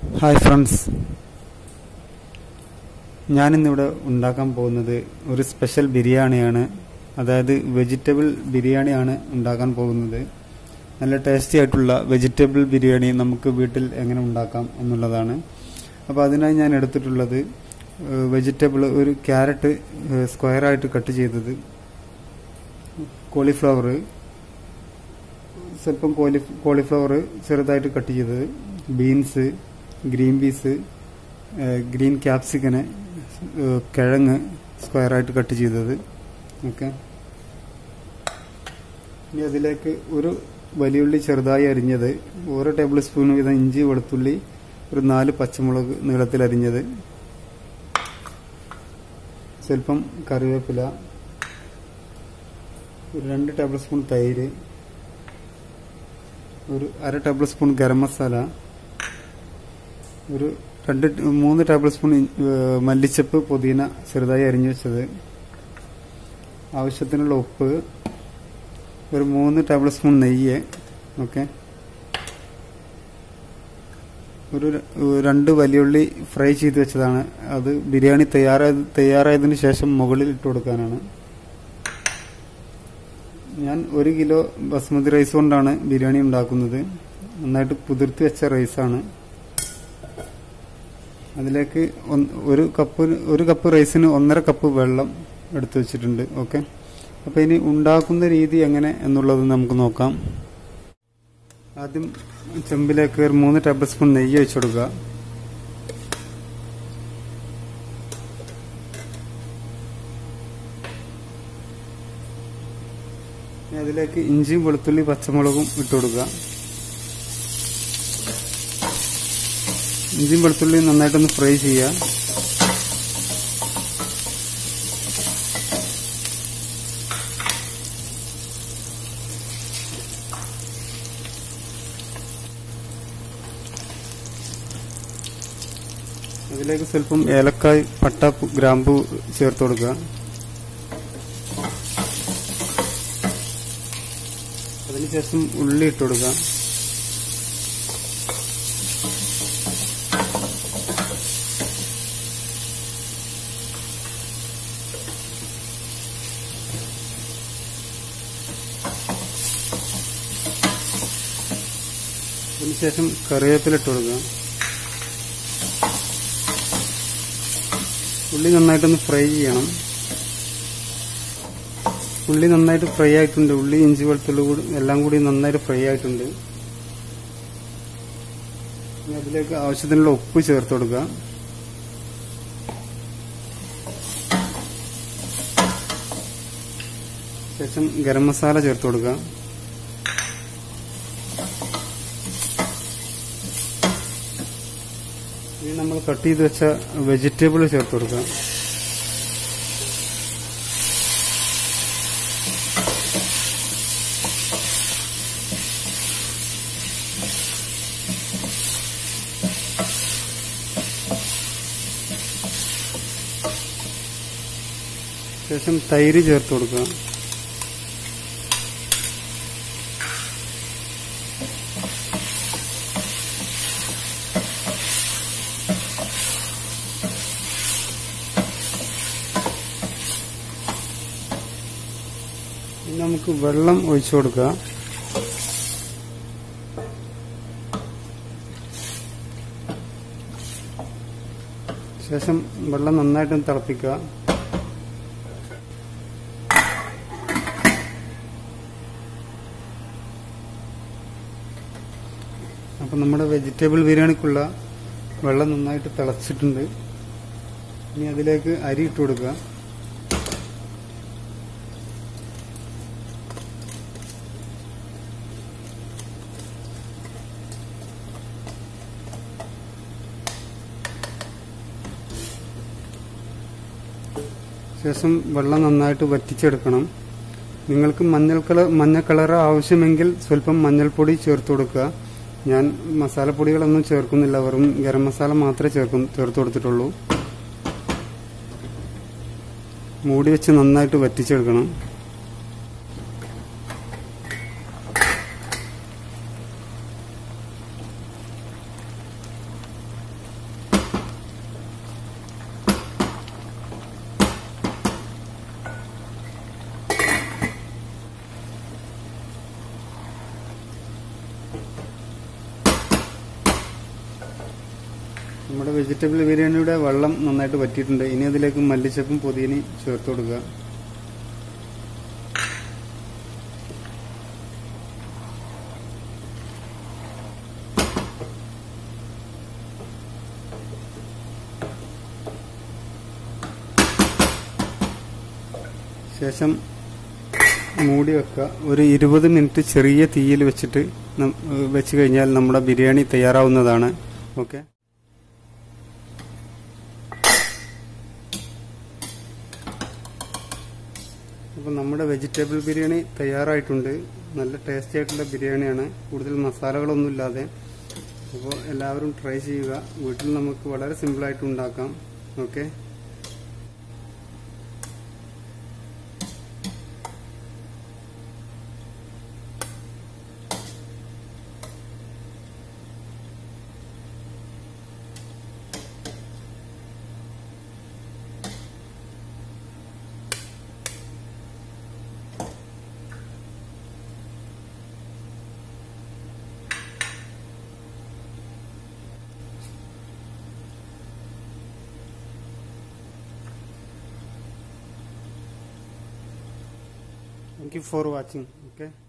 Hi friends ഞാനിന്നിവിടെ ഉണ്ടാക്കാൻ പോകുന്നത് ഒരു സ്പെഷ്യൽ ബിരിയാണിയാണ് അതായത് വെജിറ്റബിൾ ബിരിയാണിയാണ് ഉണ്ടാക്കാൻ പോകുന്നത് നല്ല ടേസ്റ്റി ആയിട്ടുള്ള വെജിറ്റബിൾ ബിരിയാണി നമുക്ക് വീട്ടിൽ എങ്ങനെ ഉണ്ടാക്കാം എന്നുള്ളതാണ് അപ്പോൾ അതിനായി ഞാൻ എടുത്തിട്ടുള്ളത് വെജിറ്റബിൾ ഒരു ക്യാരറ്റ് സ്ക്വയറായിട്ട് കട്ട് ചെയ്തത് കോളിഫ്ലവർ സ്വല്പം കോലി കോളിഫ്ലവർ ചെറുതായിട്ട് കട്ട് ചെയ്തത് ബീൻസ് ഗ്രീൻ പീസ് ഗ്രീൻ ക്യാപ്സിക്കന് കിഴങ്ങ് സ്ക്വയറായിട്ട് കട്ട് ചെയ്തത് ഓക്കെ ഇനി അതിലേക്ക് ഒരു വലിയുള്ളി ചെറുതായി അരിഞ്ഞത് ഓരോ ടേബിൾ സ്പൂൺ വീതം ഇഞ്ചി വെളുത്തുള്ളി ഒരു നാല് പച്ചമുളക് നീളത്തിൽ അരിഞ്ഞത് സ്വല്പം കറിവേപ്പില ഒരു രണ്ട് ടേബിൾ സ്പൂൺ തൈര് ഒരു അര ടേബിൾ സ്പൂൺ ഗരം മസാല ഒരു രണ്ട് മൂന്ന് ടേബിൾ സ്പൂൺ മല്ലിച്ചപ്പ് പുതിന ചെറുതായി അരിഞ്ഞു വെച്ചത് ആവശ്യത്തിനുള്ള ഉപ്പ് ഒരു മൂന്ന് ടേബിൾ സ്പൂൺ നെയ്യ് ഓക്കെ ഒരു രണ്ട് വലിയുള്ളി ഫ്രൈ ചെയ്ത് വെച്ചതാണ് അത് ബിരിയാണി തയ്യാറായത് തയ്യാറായതിനു ശേഷം മുകളിൽ ഇട്ട് കൊടുക്കാനാണ് ഞാൻ ഒരു കിലോ ബസ്മതി റൈസ് കൊണ്ടാണ് ബിരിയാണി ഉണ്ടാക്കുന്നത് നന്നായിട്ട് കുതിർത്തി വെച്ച റൈസാണ് അതിലേക്ക് ഒരു കപ്പ് ഒരു കപ്പ് റൈസിന് ഒന്നര കപ്പ് വെള്ളം എടുത്തു വെച്ചിട്ടുണ്ട് ഓക്കെ അപ്പോൾ ഇനി ഉണ്ടാക്കുന്ന രീതി എങ്ങനെ എന്നുള്ളത് നമുക്ക് നോക്കാം ആദ്യം ചെമ്പിലേക്ക് ഒരു മൂന്ന് ടേബിൾ സ്പൂൺ നെയ്യ് ഒഴിച്ചു കൊടുക്കുക അതിലേക്ക് ഇഞ്ചിയും വെളുത്തുള്ളി പച്ചമുളകും ഇട്ട് കൊടുക്കുക ഇഞ്ചിയും വെളുത്തുള്ളിയും നന്നായിട്ടൊന്ന് ഫ്രൈ ചെയ്യുക അതിലേക്ക് സ്വല്പം ഏലക്കായ് പട്ട ഗ്രാമ്പു ചേർത്ത് കൊടുക്കുക അതിനുശേഷം ഉള്ളി ഇട്ട് കൊടുക്കുക അതിനുശേഷം കറിവേപ്പില ഇട്ട് കൊടുക്കുക ഉള്ളി നന്നായിട്ടൊന്ന് ഫ്രൈ ചെയ്യണം ഉള്ളി നന്നായിട്ട് ഫ്രൈ ആയിട്ടുണ്ട് ഉള്ളി ഇഞ്ചി വെളുത്തുള്ളി കൂടി എല്ലാം കൂടി നന്നായിട്ട് ഫ്രൈ ആയിട്ടുണ്ട് അതിലേക്ക് ആവശ്യത്തിനുള്ള ഉപ്പ് ചേർത്ത് കൊടുക്കുക ശേഷം ഗരം മസാല ചേർത്ത് കൊടുക്കുക ഇനി നമ്മൾ കട്ട് ചെയ്ത് വെച്ച വെജിറ്റബിൾ ചേർത്ത് കൊടുക്കുക ശേഷം തൈര് ചേർത്ത് കൊടുക്കുക നമുക്ക് വെള്ളം ഒഴിച്ചു കൊടുക്കുക ശേഷം വെള്ളം നന്നായിട്ടൊന്ന് തിളപ്പിക്കുക അപ്പം നമ്മുടെ വെജിറ്റബിൾ ബിരിയാണിക്കുള്ള വെള്ളം നന്നായിട്ട് തിളച്ചിട്ടുണ്ട് ഇനി അതിലേക്ക് അരി ഇട്ട് കൊടുക്കുക ശേഷം വെള്ളം നന്നായിട്ട് വറ്റിച്ചെടുക്കണം നിങ്ങൾക്ക് മഞ്ഞൾ കളർ മഞ്ഞ കളർ ആവശ്യമെങ്കിൽ സ്വല്പം മഞ്ഞൾപ്പൊടി ചേർത്ത് കൊടുക്കുക ഞാൻ മസാലപ്പൊടികളൊന്നും ചേർക്കുന്നില്ല വെറും ഗരം മസാല മാത്രമേ ചേർക്കും ചേർത്ത് കൊടുത്തിട്ടുള്ളൂ മൂടി വെച്ച് നന്നായിട്ട് വറ്റിച്ചെടുക്കണം നമ്മുടെ വെജിറ്റബിൾ ബിരിയാണിയുടെ വെള്ളം നന്നായിട്ട് വറ്റിയിട്ടുണ്ട് ഇനി അതിലേക്ക് മല്ലിച്ചപ്പും പുതിയനും ചേർത്ത് കൊടുക്കുക ശേഷം മൂടി വെക്കുക ഒരു ഇരുപത് മിനിറ്റ് ചെറിയ തീയിൽ വെച്ചിട്ട് നം- വെച്ച് കഴിഞ്ഞാൽ നമ്മുടെ ബിരിയാണി തയ്യാറാവുന്നതാണ് ഓക്കെ അപ്പോൾ നമ്മുടെ വെജിറ്റബിൾ ബിരിയാണി തയ്യാറായിട്ടുണ്ട് നല്ല ടേസ്റ്റി ആയിട്ടുള്ള ബിരിയാണിയാണ് കൂടുതൽ മസാലകളൊന്നും ഇല്ലാതെ അപ്പോൾ എല്ലാവരും ട്രൈ ചെയ്യുക വീട്ടിൽ നമുക്ക് വളരെ സിമ്പിളായിട്ട് ഉണ്ടാക്കാം okay Thank you for watching. Okay.